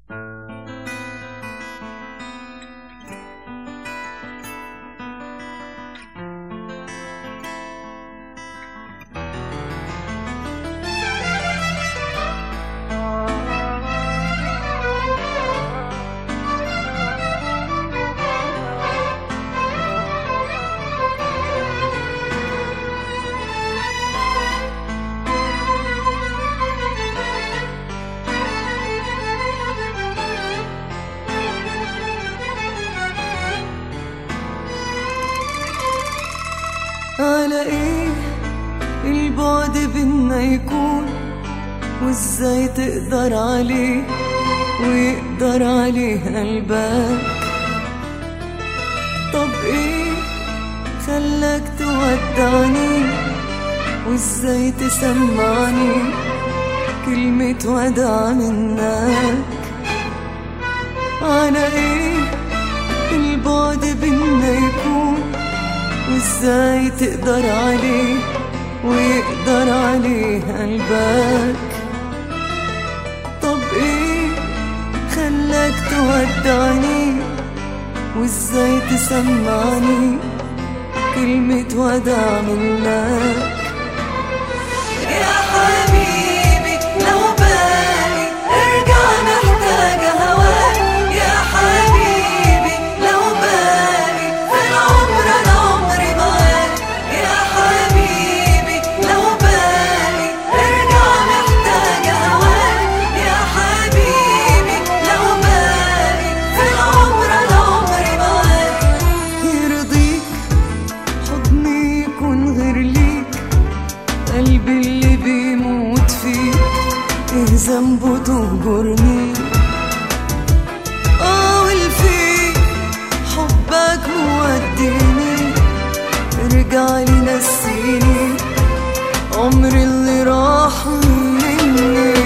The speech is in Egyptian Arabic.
على ايه البعد بينا يكون وازاي تقدر عليه ويقدر عليه قلبك طب ايه خلاك تودعني وازاي تسمعني كلمة وداع منك على ايه البعد بينا يكون وازاي تقدر عليه ويقدر عليه قلبك طب ايه خلاك تودعني وازاي تسمعني كلمة وداع منك يا حبيبي لو بالي ارجع محتاجة هواك يا حبيبي لو بالي في العمر انا عمري معاك يا حبيبي لو بالي ارجع محتاجة هواك يا حبيبي لو بالي في العمر انا عمري معاك يرضيك حضني يكون غير ليك قلبي اللي بيموت فيه ايه ذنبه تهجرني اه والفيك حبك موديني ارجع لي نسيني عمري اللي راح مني